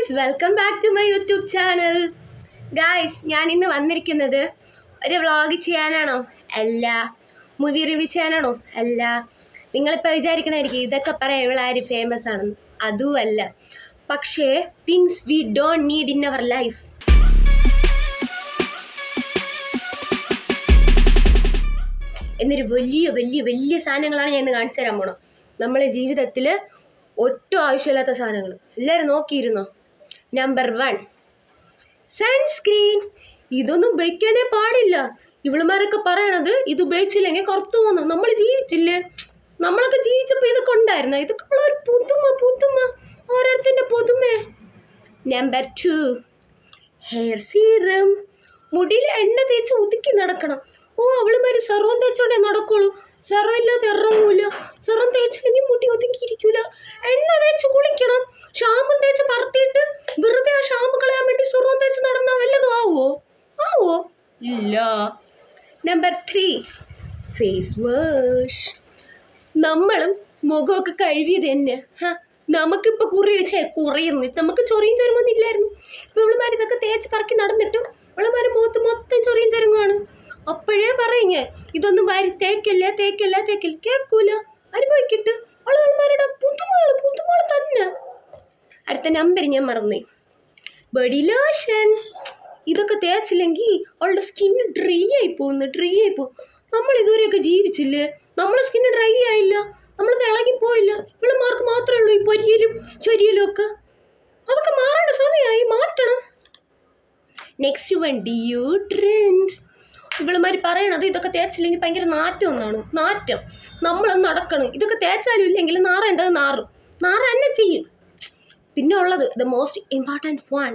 Guys welcome back to my YouTube channel guys ഞാൻ ഇന്ന് വന്നിരിക്കുന്നത് ഒരു വ്ളോഗ് ചെയ്യാനാണോ അല്ല മൂവി റിവ്യൂ ചെയ്യാനാണോ അല്ല നിങ്ങളിപ്പോൾ വിചാരിക്കണമായിരിക്കും ഇതൊക്കെ പറയാൻ ഇവളാര് ഫേമസ് ആണെന്ന് അതുമല്ല പക്ഷേ things we don't need in our life എന്നൊരു വലിയ വലിയ വലിയ സാധനങ്ങളാണ് ഞാൻ ഇന്ന് കാണിച്ചു തരാൻ പോണം നമ്മളെ ജീവിതത്തിൽ ഒട്ടും ആവശ്യമില്ലാത്ത സാധനങ്ങൾ എല്ലാവരും നോക്കിയിരുന്നോ നമ്പർ വൺ സൺസ്ക്രീൻ ഇതൊന്നും ഉപയോഗിക്കാനേ പാടില്ല ഇവളുമാരൊക്കെ പറയണത് ഇത് ഉപയോഗിച്ചില്ലെങ്കിൽ കറുത്തു പോകുന്നു നമ്മൾ ജീവിച്ചില്ലേ നമ്മളൊക്കെ ജീവിച്ചപ്പോൾ ഇതൊക്കെ ഉണ്ടായിരുന്നോ ഇതൊക്കെ ഉള്ള ഒരു പുതുമ പുതുമ ഓരോരുത്തൻ്റെ പുതുമേ നമ്പർ ടു ഹെയർ സീറം മുടിയിൽ എണ്ണ തേച്ച് ഒതുക്കി നടക്കണം ഓ അവളുമാര് സെറം തേച്ചോണ്ടേ നടക്കുള്ളൂ സെറം ഇല്ലാതെ ഇറങ്ങൂല സെറം തേച്ചില്ലെങ്കിൽ മുടി ഒതുക്കിയിരിക്കൂല എണ്ണ തേച്ച് കുളിക്കണം ഷാമ്പും തേച്ച് പറത്തിയിട്ട് വെറുതെ ആ ഷാമ്പു കളയാൻ വേണ്ടി സെറം തേച്ച് നടന്നാൽ വല്ലതും ആവോ ആവോ ഇല്ല നമ്പർ ത്രീ ഫേസ് വാഷ് നമ്മളും മുഖമൊക്കെ കഴുകിയത് തന്നെ ഹാ നമുക്കിപ്പോൾ കുറി വെച്ചേ കുറയുന്നു നമുക്ക് ചൊറിയും ചരുമൊന്നും ഇല്ലായിരുന്നു ഇപ്പം ഇവളുമാർ ഇതൊക്കെ തേച്ച് പറക്കി നടന്നിട്ടും ഇവളുമാർ മുഖത്ത് മൊത്തം ചൊറിയും ചരുമാണ് അപ്പോഴേ പറയും ഞാൻ ഇതൊന്നും വാരി തേക്കല്ല തേക്കല്ല തേക്കല്ല കേൾക്കൂല അനുഭവിക്കിട്ട് അവളുമാരുടെ പുതുമകൾ പുതുമകൾ തന്നെ അടുത്ത നമ്പർ ഞാൻ മറന്നേ ബഡി ലോഷൻ ഇതൊക്കെ തേച്ചില്ലെങ്കിൽ അവളുടെ സ്കിന്ന് ഡ്രൈ ആയി പോകുന്നു ഡ്രൈ ആയി പോകും നമ്മൾ ഇതുവരെയൊക്കെ ജീവിച്ചില്ലേ നമ്മളെ സ്കിന്ന് ഡ്രൈ ആയില്ല നമ്മൾ ഇളകി പോയില്ല ഇവളുമാർക്ക് മാത്രമേ ഉള്ളൂ ഈ പൊരിയലും ചൊരിയലും ഒക്കെ അതൊക്കെ മാറേണ്ട സമയമായി മാറ്റണം നെക്സ്റ്റ് വൺ ഡിയോഡ്രൻറ്റ് ഇവളുമാർ പറയണത് ഇതൊക്കെ തേച്ചില്ലെങ്കിൽ ഭയങ്കര നാറ്റം ഒന്നാണ് നാറ്റം നമ്മളൊന്ന് നടക്കണം ഇതൊക്കെ തേച്ചാലും ഇല്ലെങ്കിൽ നാറേണ്ടത് നാറും നാറ തന്നെ ചെയ്യും പിന്നെ ഉള്ളത് the most important one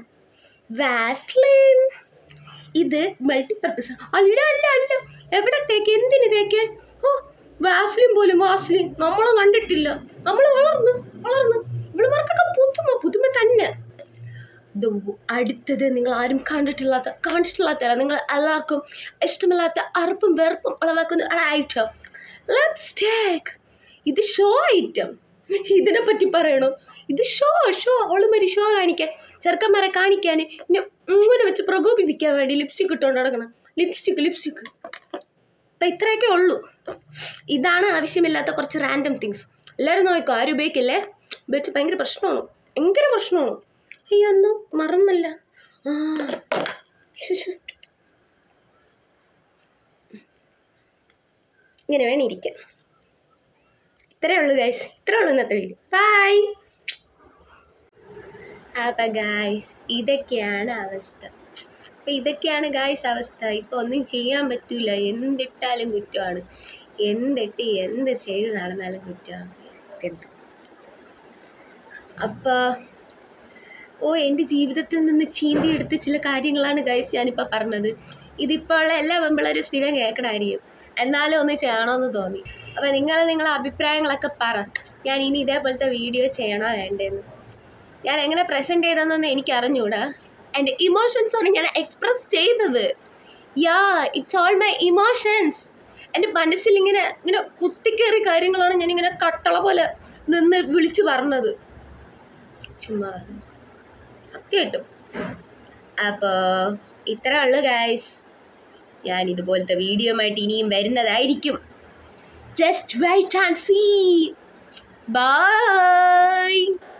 Vaseline ഇത് മൾട്ടിപ്പർപ്പസ് അല്ല അല്ല അല്ല എവിടെ തേക്ക് എന്തിന് തേക്ക് ഓ വാസ്ലിൻ പോലും വാസ്ലിൻ നമ്മളും കണ്ടിട്ടില്ല നമ്മൾ വളർന്നു വളർന്നു ഇവളുമാർക്കൊക്കെ പുതുമ പുതുമ തന്നെ ഇത് അടുത്തത് നിങ്ങൾ ആരും കണ്ടിട്ടില്ലാത്ത കണ്ടിട്ടില്ലാത്ത നിങ്ങൾ എല്ലാവർക്കും ഇഷ്ടമില്ലാത്ത അറുപ്പും വെറുപ്പും ഉളവാക്കുന്ന ഒരു ഐറ്റം ലിപ്സ്റ്റിക് ഇത് ഷോ ഐറ്റം ഇതിനെ പറ്റി പറയണോ ഇത് ഷോ ഷോ അവളുമാരി ഷോ കാണിക്കാൻ ചെറുക്കന്മാരെ കാണിക്കാൻ പിന്നെ ഇങ്ങനെ വെച്ച് പ്രകോപിപ്പിക്കാൻ വേണ്ടി ലിപ്സ്റ്റിക് ഇട്ടുകൊണ്ട് നടക്കണം ലിപ്സ്റ്റിക് ലിപ്സ്റ്റിക് അപ്പം ഇത്രയൊക്കെ ഉള്ളൂ ഇതാണ് ആവശ്യമില്ലാത്ത കുറച്ച് റാൻഡം തിങ്സ് എല്ലാവരും നോക്കോ ആരും ഉപയോഗിക്കില്ലേ ഉപയോഗിച്ച് ഭയങ്കര പ്രശ്നമാണ് ഭയങ്കര പ്രശ്നമാണ് അയ്യോ ഒന്നും മറന്നല്ല ആ ശ്ശോ, ശ്ശോ. ഇങ്ങനെ വേണം ഇരിക്കാൻ ഇത്രേ ഉള്ളൂ ഗൈസ് ഇത്രേ ഉള്ളൂ ഇന്നത്തെ വീഡിയോ ബൈ അപ്പം ഗായ്സ് ഇതൊക്കെയാണ് അവസ്ഥ അപ്പം ഇതൊക്കെയാണ് ഗായ്സ് അവസ്ഥ ഇപ്പോൾ ഒന്നും ചെയ്യാൻ പറ്റൂല എന്തിട്ടാലും കുറ്റമാണ് എന്തിട്ട് എന്ത് ചെയ്ത് നടന്നാലും കുറ്റമാണ് എന്ത് അപ്പോൾ ഓ എൻ്റെ ജീവിതത്തിൽ നിന്ന് ചീന്തിയെടുത്ത ചില കാര്യങ്ങളാണ് ഗൈസ് ഞാനിപ്പോൾ പറഞ്ഞത് ഇതിപ്പോൾ ഉള്ള എല്ലാ പെമ്പിളരും സ്ഥിരം കേൾക്കണമായിരിക്കും എന്നാലും ഒന്ന് ചെയ്യണമെന്ന് തോന്നി അപ്പോൾ നിങ്ങൾ നിങ്ങളെ അഭിപ്രായങ്ങളൊക്കെ പറ ഞാൻ ഇനി ഇതേപോലത്തെ വീഡിയോ ചെയ്യണോ വേണ്ടതെന്ന് ഞാൻ എങ്ങനെ പ്രസൻറ്റ് ചെയ്തതെന്നൊന്നും എനിക്ക് അറിഞ്ഞൂടാ എൻ്റെ ഇമോഷൻസാണ് ഞാൻ എക്സ്പ്രസ് ചെയ്തത് yeah it's all my emotions എൻ്റെ മനസ്സിൽ ഇങ്ങനെ ഇങ്ങനെ കുത്തിക്കേറിയ കാര്യങ്ങളാണ് ഞാനിങ്ങനെ കട്ടള പോലെ നിന്ന് വിളിച്ചു പറഞ്ഞത് ചുമ്മാ പറഞ്ഞു സത്യമായിട്ടും അപ്പോൾ ഇത്ര ഉള്ളു ഗായ്സ് ഞാൻ ഇതുപോലത്തെ വീഡിയോ ആയിട്ട് ഇനിയും വരുന്നതായിരിക്കും just wait and see by